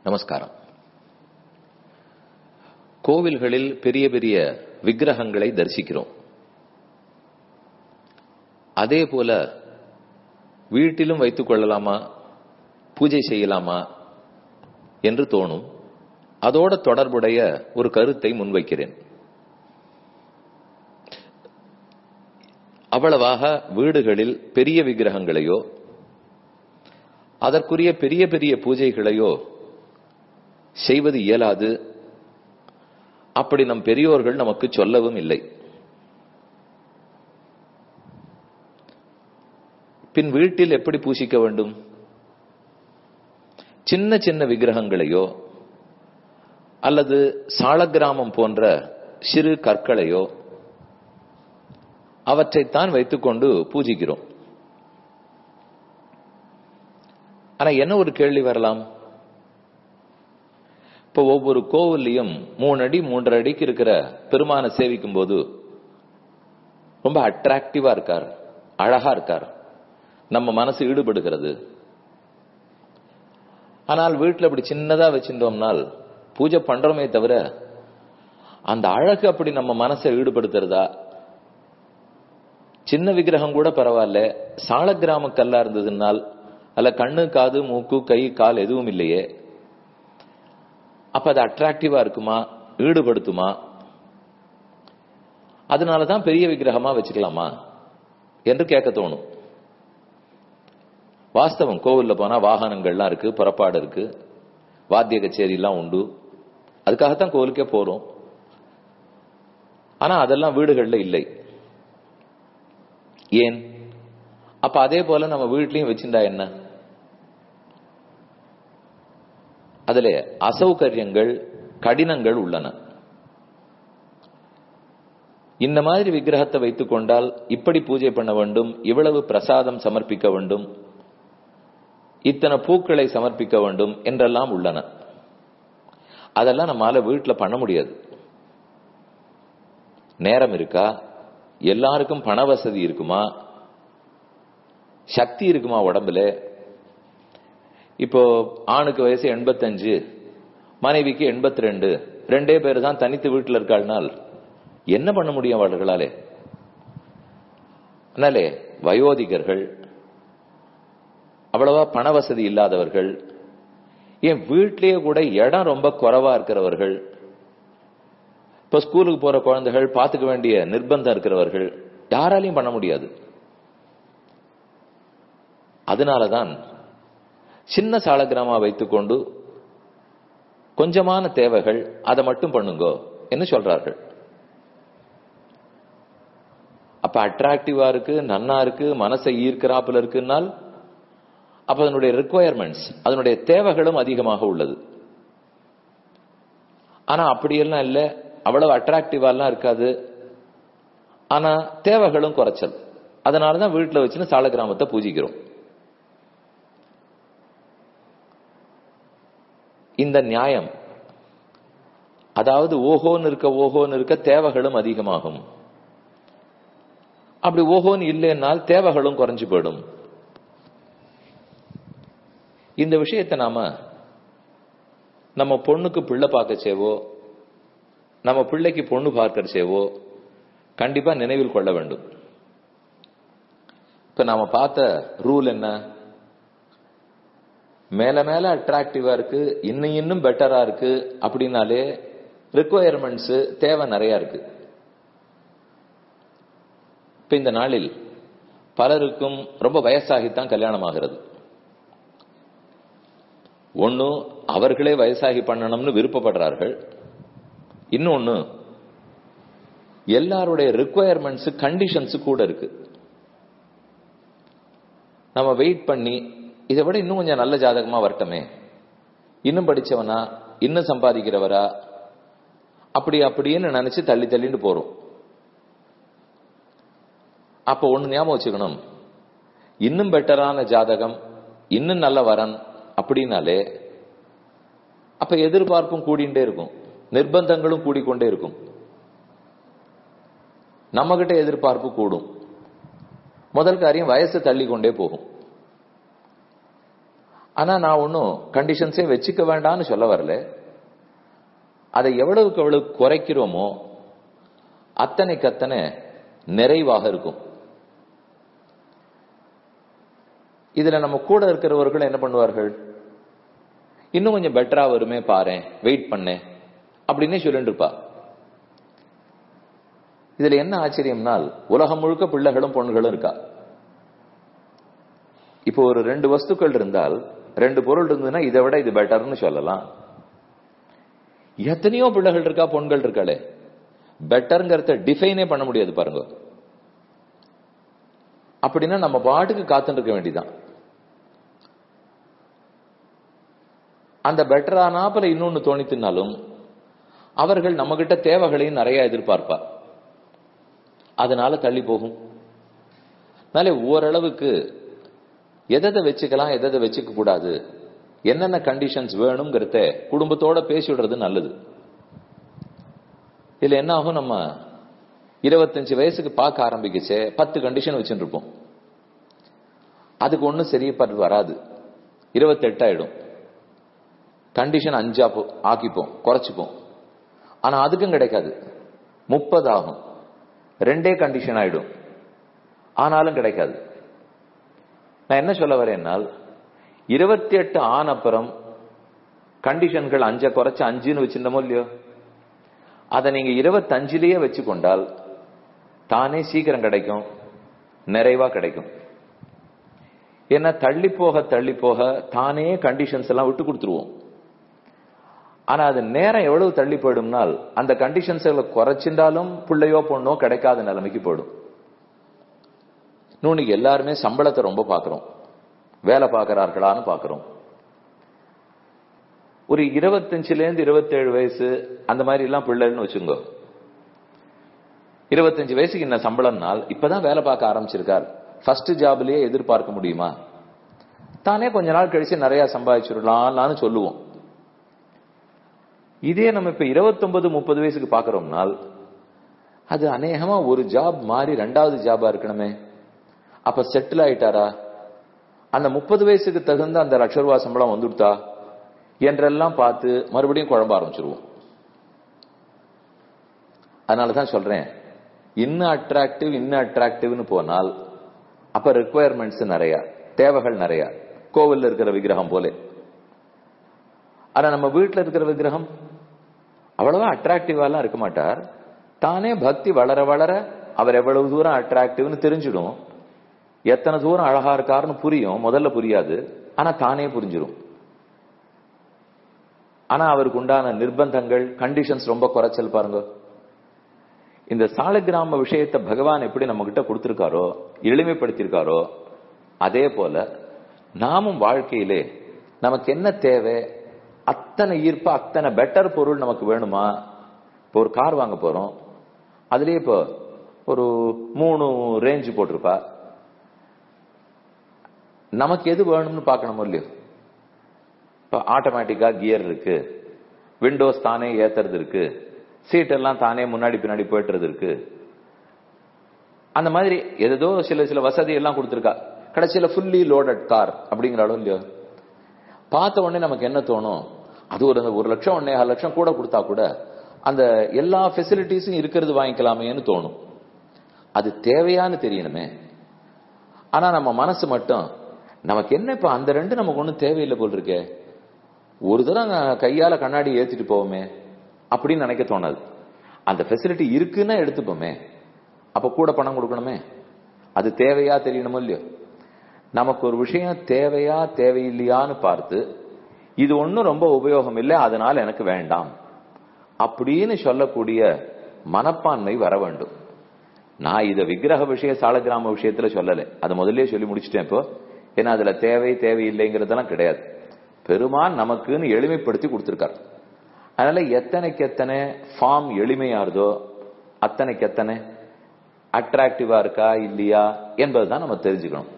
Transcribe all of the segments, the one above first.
நமஸ்காரம் கோவில்களில் பெரிய பெரிய விக்கிரகங்களை தரிசிக்கிறோம் அதே போல வீட்டிலும் வைத்துக் கொள்ளலாமா பூஜை செய்யலாமா என்று தோணும் அதோட தொடர்புடைய ஒரு கருத்தை முன்வைக்கிறேன் அவ்வளவாக வீடுகளில் பெரிய விக்கிரகங்களையோ அதற்குரிய பெரிய பெரிய பூஜைகளையோ செய்வது இயலாது அப்படி நம் பெரியோர்கள் நமக்கு சொல்லவும் இல்லை பின் வீட்டில் எப்படி பூசிக்க வேண்டும் சின்ன சின்ன விக்கிரகங்களையோ அல்லது சாளக்கிராமம் போன்ற சிறு கற்களையோ அவற்றைத்தான் வைத்துக்கொண்டு பூஜிக்கிறோம் ஆனா என்ன ஒரு கேள்வி வரலாம் இப்ப ஒவ்வொரு கோவில்லையும் மூணு அடி மூன்றரை அடிக்கு இருக்கிற பெருமானை சேவிக்கும் போது ரொம்ப அட்ராக்டிவா இருக்கார் அழகா இருக்கார் நம்ம மனசு ஈடுபடுகிறது ஆனால் வீட்டில் அப்படி சின்னதா வச்சிருந்தோம்னால் பூஜை பண்றோமே தவிர அந்த அழகு அப்படி நம்ம மனசை ஈடுபடுத்துறதா சின்ன விக்கிரகம் கூட பரவாயில்ல சால கிராம கல்லா இருந்ததுனால் அல்ல கண்ணு காது மூக்கு கை கால் எதுவும் இல்லையே அப்ப அது அட்ராக்டிவா இருக்குமா ஈடுபடுத்துமா அதனாலதான் பெரிய விக்கிரகமா வச்சுக்கலாமா என்று கேட்க தோணும் வாஸ்தவம் கோவில்ல போனா வாகனங்கள்லாம் இருக்கு புறப்பாடு இருக்கு வாத்திய கச்சேரி எல்லாம் உண்டு அதுக்காகத்தான் கோவிலுக்கே போறோம் ஆனா அதெல்லாம் வீடுகள்ல இல்லை ஏன் அப்ப அதே போல நம்ம வீட்லயும் வச்சிருந்தா என்ன அதுல அசௌகரியங்கள் கடினங்கள் உள்ளன இந்த மாதிரி விக்கிரகத்தை வைத்துக் கொண்டால் இப்படி பூஜை பண்ண வேண்டும் இவ்வளவு பிரசாதம் சமர்ப்பிக்க வேண்டும் இத்தனை பூக்களை சமர்ப்பிக்க வேண்டும் என்றெல்லாம் உள்ளன அதெல்லாம் நம்மால வீட்டில் பண்ண முடியாது நேரம் இருக்கா எல்லாருக்கும் பண வசதி இருக்குமா சக்தி இருக்குமா உடம்புல இப்போ ஆணுக்கு வயசு எண்பத்தஞ்சு மனைவிக்கு எண்பத்தி ரெண்டு ரெண்டே பேர் தான் தனித்து வீட்டில் இருக்காள்னால் என்ன பண்ண முடியும் அவர்களாலே அதனாலே வயோதிகர்கள் அவ்வளவா பண வசதி இல்லாதவர்கள் ஏன் வீட்லயே கூட இடம் ரொம்ப குறைவா இருக்கிறவர்கள் இப்ப ஸ்கூலுக்கு போற குழந்தைகள் பார்த்துக்க வேண்டிய நிர்பந்தம் இருக்கிறவர்கள் யாராலையும் பண்ண முடியாது அதனாலதான் சின்ன சாலக்கிராமா வைத்துக்கொண்டு கொஞ்சமான தேவைகள் அதை மட்டும் பண்ணுங்கோ என்று சொல்றார்கள் அப்ப அட்ராக்டிவா இருக்கு நன்னா இருக்கு மனசை ஈர்க்கிறாப்புல இருக்குன்னால் அப்ப அதனுடைய ரிக்குவயர்மெண்ட்ஸ் அதனுடைய தேவைகளும் அதிகமாக உள்ளது ஆனா அப்படியெல்லாம் இல்ல அவ்வளவு அட்ராக்டிவாலாம் இருக்காது ஆனா தேவைகளும் குறைச்சல் அதனாலதான் வீட்டுல வச்சுன்னு சால கிராமத்தை பூஜிக்கிறோம் இந்த நியாயம் அதாவது ஓஹோன்னு இருக்க ஓஹோன்னு இருக்க தேவைகளும் அதிகமாகும் அப்படி ஓஹோன்னு இல்லைன்னால் தேவைகளும் குறைஞ்சு போயிடும் இந்த விஷயத்தை நாம நம்ம பொண்ணுக்கு பிள்ளை பார்க்க செய்வோ நம்ம பிள்ளைக்கு பொண்ணு பார்க்க செய்வோ கண்டிப்பா நினைவில் கொள்ள வேண்டும் இப்ப நாம பார்த்த ரூல் என்ன மேல மேல அட்ராக்டிவா இருக்கு இன்னும் இன்னும் பெட்டரா இருக்கு அப்படின்னாலே ரிக்குவயர்மெண்ட்ஸ் தேவை நிறைய இருக்கு இப்ப இந்த நாளில் பலருக்கும் ரொம்ப வயசாகித்தான் கல்யாணம் ஆகிறது ஒன்னு அவர்களே வயசாகி பண்ணணும்னு விருப்பப்படுறார்கள் இன்னொன்னு எல்லாருடைய ரிக்குவயர்மெண்ட்ஸ் கண்டிஷன்ஸ் கூட இருக்கு நம்ம வெயிட் பண்ணி இதை விட இன்னும் கொஞ்சம் நல்ல ஜாதகமா வரட்டுமே இன்னும் படிச்சவனா இன்னும் சம்பாதிக்கிறவரா அப்படி அப்படின்னு நினைச்சு தள்ளி தள்ளிட்டு போறோம் அப்ப ஒண்ணு ஞாபகம் வச்சுக்கணும் இன்னும் பெட்டரான ஜாதகம் இன்னும் நல்ல வரன் அப்படின்னாலே அப்ப எதிர்பார்ப்பும் கூடிண்டே இருக்கும் நிர்பந்தங்களும் கூடிக்கொண்டே இருக்கும் நம்ம கிட்ட எதிர்பார்ப்பு கூடும் முதல் காரியம் வயசு தள்ளி கொண்டே போகும் ஆனா நான் ஒன்னும் கண்டிஷன்ஸே வச்சுக்க வேண்டாம்னு சொல்ல வரல அதை எவ்வளவுக்கு எவ்வளவு குறைக்கிறோமோ அத்தனைக்கு அத்தனை நிறைவாக இருக்கும் இதுல நம்ம கூட இருக்கிறவர்கள் என்ன பண்ணுவார்கள் இன்னும் கொஞ்சம் பெட்டரா வருமே பாரு வெயிட் பண்ணேன் அப்படின்னு சொல்லிட்டு இருப்பா இதுல என்ன ஆச்சரியம்னால் உலகம் முழுக்க பிள்ளைகளும் பொண்ணுகளும் இருக்கா இப்போ ஒரு ரெண்டு வஸ்துக்கள் இருந்தால் ரெண்டு பொருள் இருந்ததுன்னா இதை விட இது பெட்டர்னு சொல்லலாம் எத்தனையோ பிள்ளைகள் இருக்கா பொண்கள் இருக்காளே பெட்டர்ங்கிறத டிஃபைனே பண்ண முடியாது பாருங்க அப்படின்னா நம்ம பாட்டுக்கு காத்துட்டு இருக்க வேண்டியதான் அந்த பெட்டரானாப்புல இன்னொன்னு தோணித்துனாலும் அவர்கள் நம்ம கிட்ட தேவைகளையும் நிறைய எதிர்பார்ப்பா அதனால தள்ளி போகும் அதனால ஓரளவுக்கு எதை வச்சுக்கலாம் எதை வச்சுக்க கூடாது என்னென்ன கண்டிஷன்ஸ் வேணுங்கிறத குடும்பத்தோட பேசிவிடுறது நல்லது இதுல என்ன ஆகும் நம்ம இருபத்தஞ்சு வயசுக்கு பார்க்க ஆரம்பிக்கச்சே பத்து கண்டிஷன் வச்சுட்டு இருப்போம் அதுக்கு ஒன்றும் சரியப்பட்டு வராது இருபத்தெட்டு ஆயிடும் கண்டிஷன் அஞ்சா ஆக்கிப்போம் குறைச்சிப்போம் ஆனா அதுக்கும் கிடைக்காது முப்பது ஆகும் ரெண்டே கண்டிஷன் ஆயிடும் ஆனாலும் கிடைக்காது நான் என்ன சொல்ல வரேன்னால் இருபத்தி எட்டு ஆன அப்புறம் கண்டிஷன்கள் அஞ்ச குறைச்சு அஞ்சுன்னு வச்சிருந்தோமோ இல்லையோ அதை நீங்க இருபத்தஞ்சிலேயே வச்சு கொண்டால் தானே சீக்கிரம் கிடைக்கும் நிறைவா கிடைக்கும் ஏன்னா தள்ளி போக தள்ளி போக தானே கண்டிஷன்ஸ் எல்லாம் விட்டு கொடுத்துருவோம் ஆனா அது நேரம் எவ்வளவு தள்ளி போயிடும்னால் அந்த கண்டிஷன்ஸ்களை குறைச்சிருந்தாலும் பிள்ளையோ பொண்ணோ கிடைக்காத நிலைமைக்கு போயிடும் இன்னொன்னு எல்லாருமே சம்பளத்தை ரொம்ப பாக்குறோம் வேலை பார்க்கிறார்களான்னு பாக்குறோம் ஒரு இருபத்தஞ்சுல இருந்து இருபத்தேழு வயசு அந்த மாதிரி எல்லாம் பிள்ளைன்னு வச்சுங்க இருபத்தஞ்சு வயசுக்கு என்ன சம்பளம்னால் இப்பதான் வேலை பார்க்க ஆரம்பிச்சிருக்கார் ஃபர்ஸ்ட் ஜாப்லயே எதிர்பார்க்க முடியுமா தானே கொஞ்ச நாள் கழிச்சு நிறைய சம்பாதிச்சிடலாம்னு சொல்லுவோம் இதே நம்ம இப்ப இருபத்தொன்பது முப்பது வயசுக்கு பாக்குறோம்னால் அது அநேகமா ஒரு ஜாப் மாறி ரெண்டாவது ஜாபா இருக்கணுமே அப்ப செட்டில் ஆயிட்டாரா அந்த முப்பது வயசுக்கு தகுந்த அந்த லட்ச ரூபா சம்பளம் வந்துடுதா என்றெல்லாம் பார்த்து மறுபடியும் குழம்ப ஆரம்பிச்சிருவோம் அதனாலதான் சொல்றேன் இன்னும் அட்ராக்டிவ் இன்னும் அட்ராக்டிவ்னு போனால் அப்ப ரெக்குவயர்மெண்ட்ஸ் நிறைய தேவைகள் நிறைய கோவில்ல இருக்கிற விக்கிரகம் போல ஆனா நம்ம வீட்டுல இருக்கிற விக்கிரகம் அவ்வளவா அட்ராக்டிவாலாம் இருக்க மாட்டார் தானே பக்தி வளர வளர அவர் எவ்வளவு தூரம் அட்ராக்டிவ்னு தெரிஞ்சிடும் எத்தனை தூரம் அழகா இருக்காருன்னு புரியும் முதல்ல புரியாது ஆனா தானே புரிஞ்சிடும் ஆனா அவருக்கு உண்டான நிர்பந்தங்கள் கண்டிஷன்ஸ் ரொம்ப குறைச்சல் பாருங்க இந்த சாலக்கிராம விஷயத்தை பகவான் எப்படி நம்ம கிட்ட கொடுத்திருக்காரோ எளிமைப்படுத்திருக்காரோ அதே போல நாமும் வாழ்க்கையிலே நமக்கு என்ன தேவை அத்தனை ஈர்ப்பு அத்தனை பெட்டர் பொருள் நமக்கு வேணுமா இப்போ ஒரு கார் வாங்க போறோம் அதுலயே இப்போ ஒரு மூணு ரேஞ்சு போட்டிருப்பா நமக்கு எது வேணும்னு பார்க்கணும் இல்லையோ இப்போ ஆட்டோமேட்டிக்கா கியர் இருக்கு விண்டோஸ் தானே ஏத்துறது இருக்கு சீட் எல்லாம் தானே முன்னாடி பின்னாடி போயிட்டுறது இருக்கு அந்த மாதிரி ஏதோ சில சில வசதி எல்லாம் கொடுத்துருக்கா கடைசியில ஃபுல்லி லோடட் கார் அப்படிங்கிற அளவு இல்லையோ பார்த்த உடனே நமக்கு என்ன தோணும் அது ஒரு ஒரு லட்சம் ஒன்னே லட்சம் கூட கொடுத்தா கூட அந்த எல்லா ஃபெசிலிட்டிஸும் இருக்கிறது வாங்கிக்கலாமேன்னு தோணும் அது தேவையான்னு தெரியணுமே ஆனா நம்ம மனசு மட்டும் நமக்கு என்ன இப்ப அந்த ரெண்டு நமக்கு ஒன்றும் தேவையில்லை போல் இருக்கே ஒரு தடவை கையால கண்ணாடி ஏத்திட்டு போவோமே அப்படின்னு நினைக்க தோணாது அந்த ஃபெசிலிட்டி இருக்குன்னா எடுத்துப்போமே அப்ப கூட பணம் கொடுக்கணுமே அது தேவையா தெரியணுமோ இல்லையோ நமக்கு ஒரு விஷயம் தேவையா தேவையில்லையான்னு பார்த்து இது ஒன்றும் ரொம்ப உபயோகம் இல்லை அதனால எனக்கு வேண்டாம் அப்படின்னு சொல்லக்கூடிய மனப்பான்மை வர வேண்டும் நான் இத விக்கிரக விஷய சாலக்கிராம விஷயத்துல சொல்லலை அது முதல்ல சொல்லி முடிச்சிட்டேன் இப்போ ஏன்னா அதுல தேவை தேவையில்லைங்கிறதெல்லாம் கிடையாது பெருமான் நமக்குன்னு எளிமைப்படுத்தி கொடுத்திருக்கார் அதனால எத்தனைக்கு எத்தனை ஃபார்ம் எளிமையாருதோ அத்தனைக்கு எத்தனை அட்ராக்டிவா இருக்கா இல்லையா என்பதுதான் நம்ம தெரிஞ்சுக்கணும்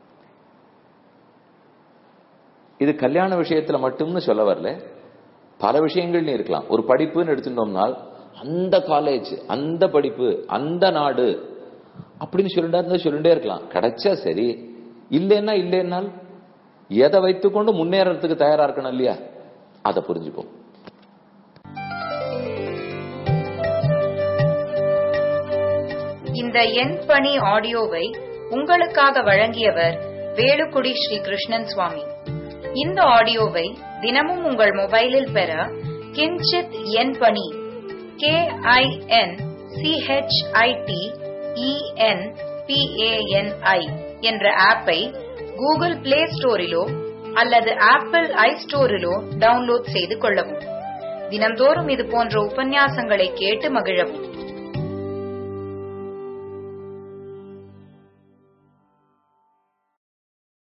இது கல்யாண விஷயத்துல மட்டும்னு சொல்ல வரல பல விஷயங்கள்னு இருக்கலாம் ஒரு படிப்புன்னு எடுத்துட்டோம்னால் அந்த காலேஜ் அந்த படிப்பு அந்த நாடு அப்படின்னு சொல்லிட்டா இருந்தா சொல்லிட்டே இருக்கலாம் கிடைச்சா சரி இல்லைன்னா இல்லைன்னால் எதை வைத்துக்கொண்டு முன்னேறதுக்கு தயாரா இருக்கணும் இல்லையா அதை புரிஞ்சுப்போம் இந்த எண் பணி ஆடியோவை உங்களுக்காக வழங்கியவர் வேலுக்குடி ஸ்ரீ கிருஷ்ணன் சுவாமி இந்த ஆடியோவை தினமும் உங்கள் மொபைலில் பெற கிஞ்சித் எண் பணி கே ஐ என் சிஹெச்ஐடி இஎன் பிஏஎன்ஐ என்ற ஆப்பை கூகுள் பிளே ஸ்டோரிலோ அல்லது ஆப்பிள் ஐ ஸ்டோரிலோ டவுன்லோட் செய்து கொள்ளவும் தினந்தோறும் இது போன்ற உபன்யாசங்களை கேட்டு மகிழவும்